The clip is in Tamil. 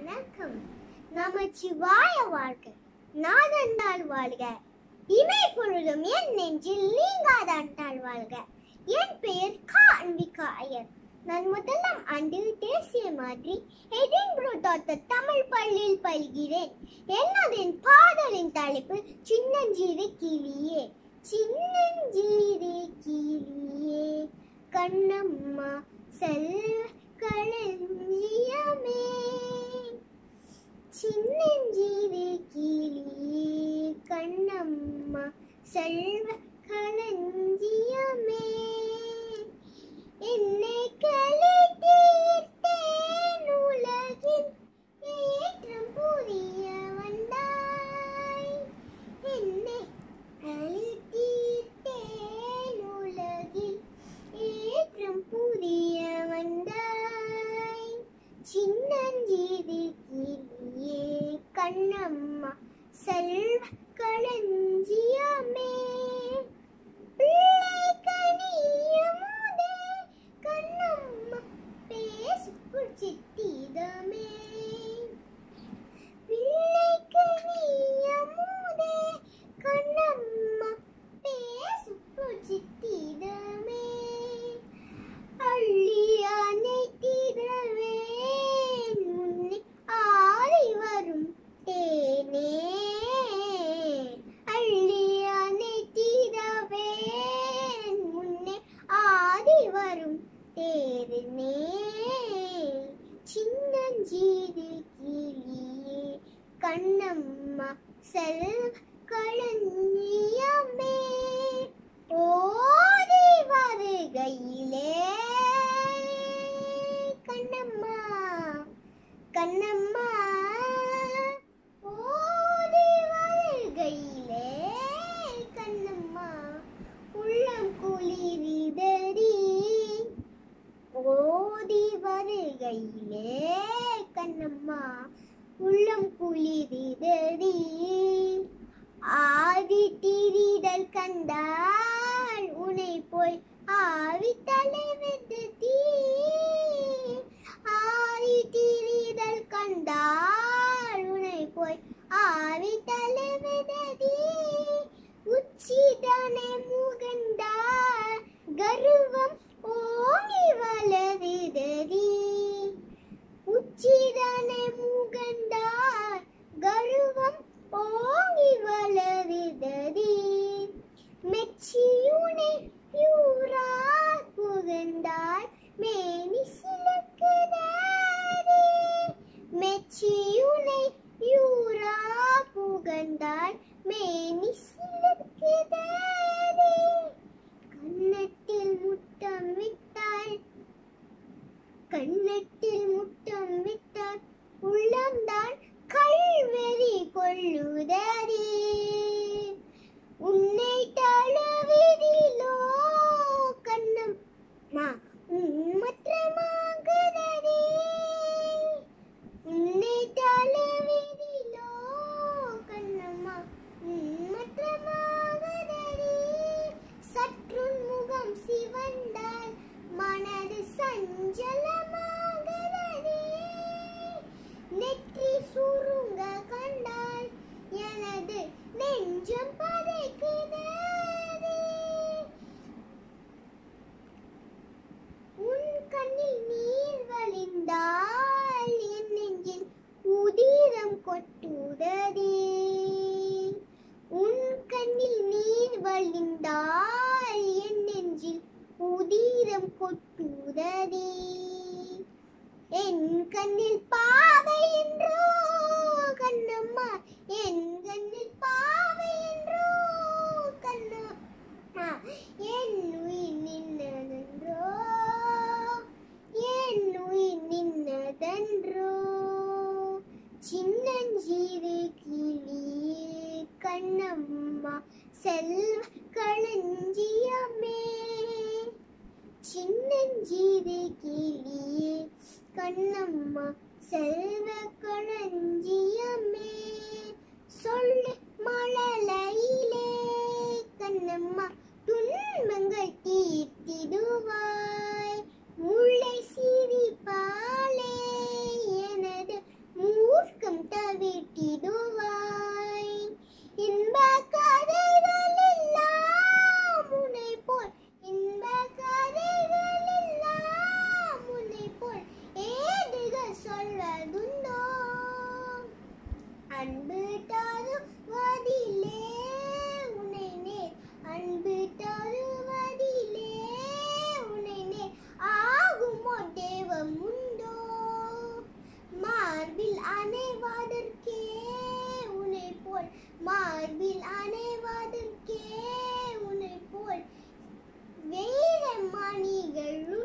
வணக்கம் நமச்சிவாய வாழ்க நாதந்தாள் வாழ்க இமை பொழுதும் என் நெஞ்சில் நீங்காதாண்டாள் வாழ்க என் பெயர் கா அன்பிகா ஐயர் நான் முதலாம் ஆண்டு தேசிய மாதிரி எடின்புரோ தோட்ட தமிழ் பள்ளியில் பயில்கிறேன் என்னதின் பாடலின் தலைப்பு சின்னஞ்சீரு கிளியே சின்னஞ்சீரு கிளியே கண்ணம்மா செல்வ களஞ்சியமே சின்னஞ்சீரு கிளியே கண்ணம்மா செல்வ களஞ்சியமே என்னை களி தீர்த்தேன் உலகில் ஏற்றம் புரிய வந்தாய் என்னை களி தீர்த்தேன் உலகில் ஏற்றம் புரிய வந்தாய் சின்னஞ்சிறு கிளியே கண்ணம்மா செல்வ களஞ்சியமே பிள்ளை கனியமுதே கண்ணம்மா பேசு சித்திதமே பிள்ளை கனியமுதே கண்ணம்மா பேசு சித்திதமே அள்ளி அணைத்திடவே முன்னே ஆடி வரும் தேனே அள்ளி அணைத்திடவே முன்னே ஆடி வரும் தேனே சின்னஞ்சீரு கிளியே கண்ணம்மா செல்வ களஞ்சியமே ஓடி வருகையிலே கண்ணம்மா கண்ணம்மா ஓடி வருகையிலே கண்ணம்மா உள்ளம் குளிரிதடி ஓடி வருகையிலே கண்ணம்மா உள்ளம் குளிரிதடி ஆதி திரிதல் கண்டால் உனை போய் ஆவி தலைவெடுத்தி ஆதி திரிதல் கண்டால் உனை போய் ஆவி தலைவெடுத்தி உச்சிதானே முகந்தால் கருவம் ஓங்கி வளருதடி உச்சிதானே முகந்தால் கருவம் ஓங்கி வளருதடி மெச்சியுனை யூரா புகழ்ந்தால் மேனி சிலுக்குதாரே மெச்சியுனை யூரா புகழ்ந்தால் மேனி சிலுக்குதாரே கன்னத்தில் முத்தம் விட்டால் கன்னத்தில் முத்தம் விட்டால் உள்ளம்தான் கல்வெறி கொள்ளுதடி உன்னை தழுவிதிலோ கண்ணம் மா உம்மற்றமாகுதடி உன்னை தழுவிதிலோ கண்ணம்மா உம்மற்றமாகுதடி சற்றுன் முகம் சிவந்தால் மனது சஞ்சலமாகுதடி நெற்றி சுருங்க கண்டால் எனது நெஞ்சம் பதைக்குதடி உன் கண்ணில் நீர் வழிந்தால் என் நெஞ்சில் உதிரம் கொட்டுதடி உன் கண்ணில் நீர் வழிந்தால் என் நெஞ்சில் உதிரம் கொட்டுதடி என் கண்ணில் பாவை என்றோ கண்ணம்மா என் கண்ணில் பாவை என்றோ கண்ணம்மா என் உயிர் நின்னதென்றோ என் உயிர் நின்னதென்றோ சின்னஞ்சிறு கிளியே கண்ணம்மா செல்வ களஞ்சியமே சின்னஞ்சிறு கிளியே கண்ணம்மா செல்வ களஞ்சியமே சொல்லு மழலையிலே கண்ணம்மா துன்பங்கள் தீர்த்திடுவாய் முல்லை சிரிப்பாலே எனது அணைவாதற்கே உன்னை போல் மார்பில் அணைவாதற்கே உன்னை போல் வேற மணிகளும்